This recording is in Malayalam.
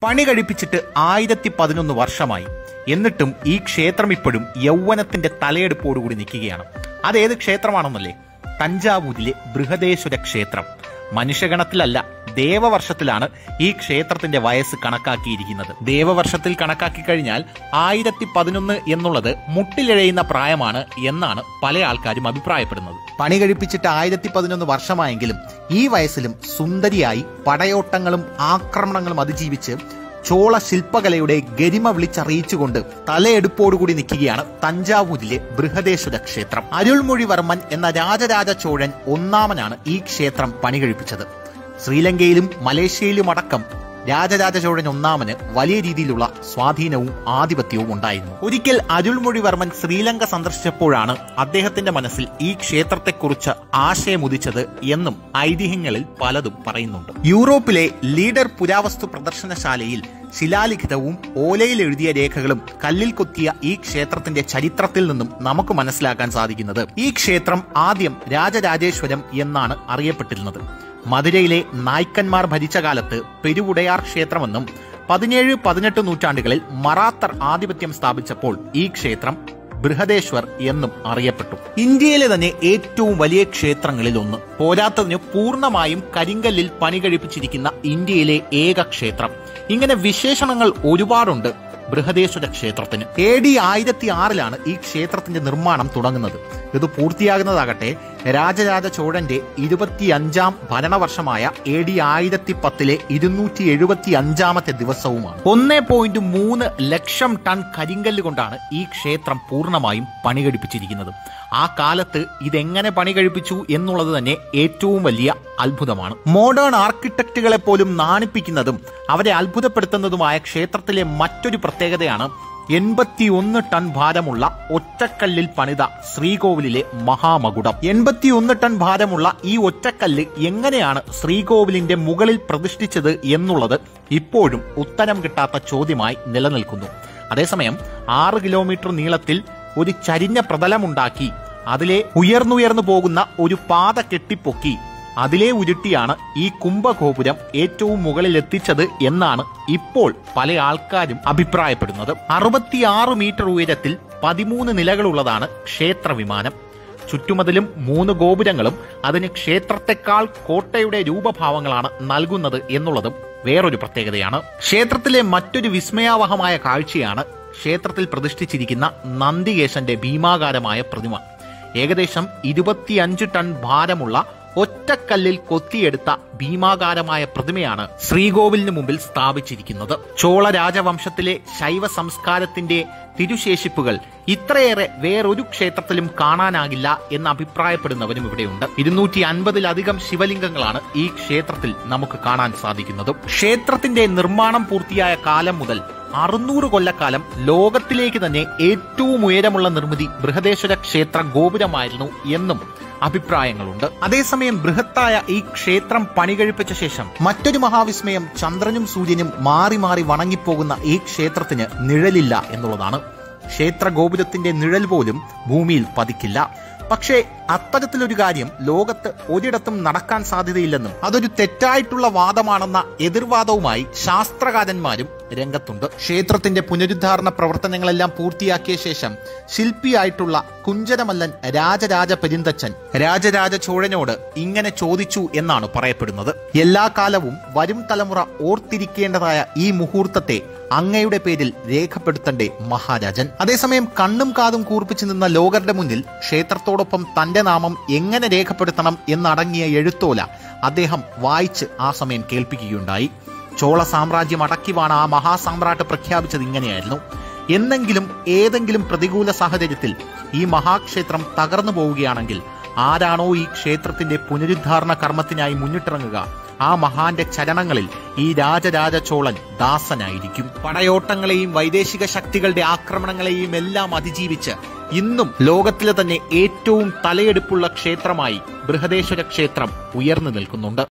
പണി കഴിപ്പിച്ചിട്ട് ആയിരത്തി പതിനൊന്ന് വർഷമായി എന്നിട്ടും ഈ ക്ഷേത്രം ഇപ്പോഴും യൗവനത്തിന്റെ തലയെടുപ്പോടുകൂടി നിൽക്കുകയാണ് അതേത് ക്ഷേത്രമാണെന്നല്ലേ തഞ്ചാവൂരിലെ ബൃഹദേശ്വര ക്ഷേത്രം മനുഷ്യഗണത്തിലല്ല ദേവവർഷത്തിലാണ് ഈ ക്ഷേത്രത്തിന്റെ വയസ്സ് കണക്കാക്കിയിരിക്കുന്നത് ദേവവർഷത്തിൽ കണക്കാക്കി കഴിഞ്ഞാൽ ആയിരത്തി പതിനൊന്ന് എന്നുള്ളത് മുട്ടിലിഴയുന്ന പ്രായമാണ് എന്നാണ് പല ആൾക്കാരും അഭിപ്രായപ്പെടുന്നത് പണി കഴിപ്പിച്ചിട്ട് ആയിരത്തി പതിനൊന്ന് വർഷമായെങ്കിലും ഈ വയസ്സിലും സുന്ദരിയായി പടയോട്ടങ്ങളും ആക്രമണങ്ങളും അതിജീവിച്ച് ചോള ശില്പകലയുടെ ഗരിമ വിളിച്ചറിയിച്ചുകൊണ്ട് തലയെടുപ്പോടുകൂടി നിൽക്കുകയാണ് തഞ്ചാവൂരിലെ ബൃഹദേശ്വര ക്ഷേത്രം അരുൾമൊഴിവർമ്മൻ എന്ന രാജരാജ ചോഴൻ ഒന്നാമനാണ് ഈ ക്ഷേത്രം പണി കഴിപ്പിച്ചത് ശ്രീലങ്കയിലും മലേഷ്യയിലും അടക്കം രാജരാജ ചോഴൻ ഒന്നാമന് വലിയ രീതിയിലുള്ള സ്വാധീനവും ആധിപത്യവും ഉണ്ടായിരുന്നു ഒരിക്കൽ അരുൾമൊഴിവർമ്മൻ ശ്രീലങ്ക സന്ദർശിച്ചപ്പോഴാണ് അദ്ദേഹത്തിന്റെ മനസ്സിൽ ഈ ക്ഷേത്രത്തെക്കുറിച്ച് ആശയമുദിച്ചത് എന്നും ഐതിഹ്യങ്ങളിൽ പലതും പറയുന്നുണ്ട് യൂറോപ്പിലെ ലീഡർ പുരാവസ്തു പ്രദർശനശാലയിൽ ശിലാലിഖിതവും ഓലയിൽ എഴുതിയ രേഖകളും കല്ലിൽ കൊത്തിയ ഈ ക്ഷേത്രത്തിന്റെ ചരിത്രത്തിൽ നിന്നും നമുക്ക് മനസ്സിലാക്കാൻ സാധിക്കുന്നത് ഈ ക്ഷേത്രം ആദ്യം രാജരാജേശ്വരം എന്നാണ് അറിയപ്പെട്ടിരുന്നത് മധുരയിലെ നായ്ക്കന്മാർ ഭരിച്ച കാലത്ത് പെരുവുടയാർ ക്ഷേത്രമെന്നും പതിനേഴ് പതിനെട്ട് നൂറ്റാണ്ടുകളിൽ മറാത്തർ ആധിപത്യം സ്ഥാപിച്ചപ്പോൾ ഈ ക്ഷേത്രം ബൃഹദേശ്വർ എന്നും അറിയപ്പെട്ടു ഇന്ത്യയിലെ തന്നെ ഏറ്റവും വലിയ ക്ഷേത്രങ്ങളിൽ ഒന്ന് പോരാത്തതിന് പൂർണ്ണമായും കരിങ്കല്ലിൽ പണി കഴിപ്പിച്ചിരിക്കുന്ന ഇന്ത്യയിലെ ഏക ക്ഷേത്രം ഇങ്ങനെ വിശേഷണങ്ങൾ ഒരുപാടുണ്ട് ബൃഹദേശ്വര ക്ഷേത്രത്തിന് എ ഡി ആയിരത്തി ആറിലാണ് ഈ ക്ഷേത്രത്തിന്റെ നിർമ്മാണം തുടങ്ങുന്നത് ഇത് പൂർത്തിയാകുന്നതാകട്ടെ രാജരാജ ചോഴന്റെ ഇരുപത്തിയഞ്ചാം ഭരണവർഷമായ എ ഡി ആയിരത്തി പത്തിലെ ഇരുന്നൂറ്റി എഴുപത്തി അഞ്ചാമത്തെ ദിവസവുമാണ് ഒന്നേ പോയിന്റ് മൂന്ന് ലക്ഷം ടൺ കരിങ്കല്ല് കൊണ്ടാണ് ഈ ക്ഷേത്രം പൂർണ്ണമായും പണികഴിപ്പിച്ചിരിക്കുന്നത് ആ കാലത്ത് ഇതെങ്ങനെ പണി കഴിപ്പിച്ചു എന്നുള്ളത് തന്നെ ഏറ്റവും വലിയ അത്ഭുതമാണ് മോഡേൺ ആർക്കിടെക്റ്റുകളെ പോലും നാണിപ്പിക്കുന്നതും അവരെ അത്ഭുതപ്പെടുത്തുന്നതുമായ ക്ഷേത്രത്തിലെ മറ്റൊരു പ്രത്യേകതയാണ് എൺപത്തിയൊന്ന് ടൺ ഭാരമുള്ള ഒറ്റക്കല്ലിൽ പണിത ശ്രീകോവിലിലെ മഹാമകുടം എൺപത്തിയൊന്ന് ടൺ ഭാരമുള്ള ഈ ഒറ്റക്കല്ല് എങ്ങനെയാണ് ശ്രീകോവിലിന്റെ മുകളിൽ പ്രതിഷ്ഠിച്ചത് എന്നുള്ളത് ഇപ്പോഴും ഉത്തരം കിട്ടാത്ത ചോദ്യമായി നിലനിൽക്കുന്നു അതേസമയം ആറ് കിലോമീറ്റർ നീളത്തിൽ ഒരു ചരിഞ്ഞ പ്രതലമുണ്ടാക്കി അതിലെ ഉയർന്നുയർന്നു പോകുന്ന ഒരു പാത കെട്ടിപ്പൊക്കി അതിലെ ഉരുട്ടിയാണ് ഈ കുംഭഗോപുരം ഏറ്റവും മുകളിൽ എത്തിച്ചത് എന്നാണ് ഇപ്പോൾ പല ആൾക്കാരും അഭിപ്രായപ്പെടുന്നത് അറുപത്തിയാറ് മീറ്റർ ഉയരത്തിൽ പതിമൂന്ന് നിലകളുള്ളതാണ് ക്ഷേത്ര വിമാനം ചുറ്റുമതിലും മൂന്ന് ഗോപുരങ്ങളും അതിന് ക്ഷേത്രത്തെക്കാൾ കോട്ടയുടെ രൂപഭാവങ്ങളാണ് നൽകുന്നത് എന്നുള്ളതും വേറൊരു പ്രത്യേകതയാണ് ക്ഷേത്രത്തിലെ മറ്റൊരു വിസ്മയാവഹമായ കാഴ്ചയാണ് ക്ഷേത്രത്തിൽ പ്രതിഷ്ഠിച്ചിരിക്കുന്ന നന്ദികേശന്റെ ഭീമാകാരമായ പ്രതിമ ഏകദേശം ഇരുപത്തിയഞ്ച് ടൺ ഭാരമുള്ള ഒറ്റക്കല്ലിൽ കൊത്തിയെടുത്ത ഭീമാകാരമായ പ്രതിമയാണ് ശ്രീകോവിലിന് മുമ്പിൽ സ്ഥാപിച്ചിരിക്കുന്നത് ചോള രാജവംശത്തിലെ ശൈവ സംസ്കാരത്തിന്റെ തിരുശേഷിപ്പുകൾ ഇത്രയേറെ വേറൊരു ക്ഷേത്രത്തിലും കാണാനാകില്ല എന്ന് അഭിപ്രായപ്പെടുന്നവരും ഇവിടെയുണ്ട് ഇരുന്നൂറ്റി അൻപതിലധികം ശിവലിംഗങ്ങളാണ് ഈ ക്ഷേത്രത്തിൽ നമുക്ക് കാണാൻ സാധിക്കുന്നത് ക്ഷേത്രത്തിന്റെ നിർമ്മാണം പൂർത്തിയായ കാലം മുതൽ അറുന്നൂറ് കൊല്ലക്കാലം ലോകത്തിലേക്ക് തന്നെ ഏറ്റവും ഉയരമുള്ള നിർമ്മിതി ബൃഹദേശ്വര ക്ഷേത്ര ഗോപുരമായിരുന്നു എന്നും അഭിപ്രായങ്ങളുണ്ട് അതേസമയം ബൃഹത്തായ ഈ ക്ഷേത്രം പണികഴിപ്പിച്ച ശേഷം മറ്റൊരു മഹാവിസ്മയം ചന്ദ്രനും സൂര്യനും മാറി മാറി വണങ്ങിപ്പോകുന്ന ഈ ക്ഷേത്രത്തിന് നിഴലില്ല എന്നുള്ളതാണ് ക്ഷേത്ര ഗോപുരത്തിന്റെ നിഴൽ പോലും ഭൂമിയിൽ പതിക്കില്ല പക്ഷേ അത്തരത്തിലൊരു കാര്യം ലോകത്ത് ഒരിടത്തും നടക്കാൻ സാധ്യതയില്ലെന്നും അതൊരു തെറ്റായിട്ടുള്ള വാദമാണെന്ന എതിർവാദവുമായി ശാസ്ത്രകാരന്മാരും രംഗത്തുണ്ട് ക്ഷേത്രത്തിന്റെ പുനരുദ്ധാരണ പ്രവർത്തനങ്ങളെല്ലാം പൂർത്തിയാക്കിയ ശേഷം ശില്പിയായിട്ടുള്ള കുഞ്ചരമല്ലൻ രാജരാജ പെരിന്തച്ചൻ രാജരാജ ചോഴനോട് ഇങ്ങനെ ചോദിച്ചു എന്നാണ് പറയപ്പെടുന്നത് എല്ലാ കാലവും വരും തലമുറ ഓർത്തിരിക്കേണ്ടതായ ഈ മുഹൂർത്തത്തെ അങ്ങയുടെ പേരിൽ രേഖപ്പെടുത്തണ്ടേ മഹാരാജൻ അതേസമയം കണ്ണും കാതും കൂർപ്പിച്ചു നിന്ന ലോകരുടെ മുന്നിൽ ക്ഷേത്രത്തോടൊപ്പം തന്റെ നാമം എങ്ങനെ രേഖപ്പെടുത്തണം എന്നടങ്ങിയ എഴുത്തോല അദ്ദേഹം വായിച്ച് ആ സമയം കേൾപ്പിക്കുകയുണ്ടായി ചോള സാമ്രാജ്യം അടക്കിവാണ് ആ മഹാസാമ്രാട്ട് പ്രഖ്യാപിച്ചത് ഇങ്ങനെയായിരുന്നു എന്നെങ്കിലും ഏതെങ്കിലും പ്രതികൂല സാഹചര്യത്തിൽ ഈ മഹാക്ഷേത്രം തകർന്നു പോവുകയാണെങ്കിൽ ആരാണോ ഈ ക്ഷേത്രത്തിന്റെ പുനരുദ്ധാരണ കർമ്മത്തിനായി മുന്നിട്ടിറങ്ങുക ആ മഹാന്റെ ചരണങ്ങളിൽ ഈ രാജരാജ ചോളൻ ദാസനായിരിക്കും പടയോട്ടങ്ങളെയും വൈദേശിക ശക്തികളുടെ ആക്രമണങ്ങളെയും എല്ലാം അതിജീവിച്ച് ഇന്നും ലോകത്തിലെ തന്നെ ഏറ്റവും തലയെടുപ്പുള്ള ക്ഷേത്രമായി ബൃഹദേശ്വര ക്ഷേത്രം ഉയർന്നു നിൽക്കുന്നുണ്ട്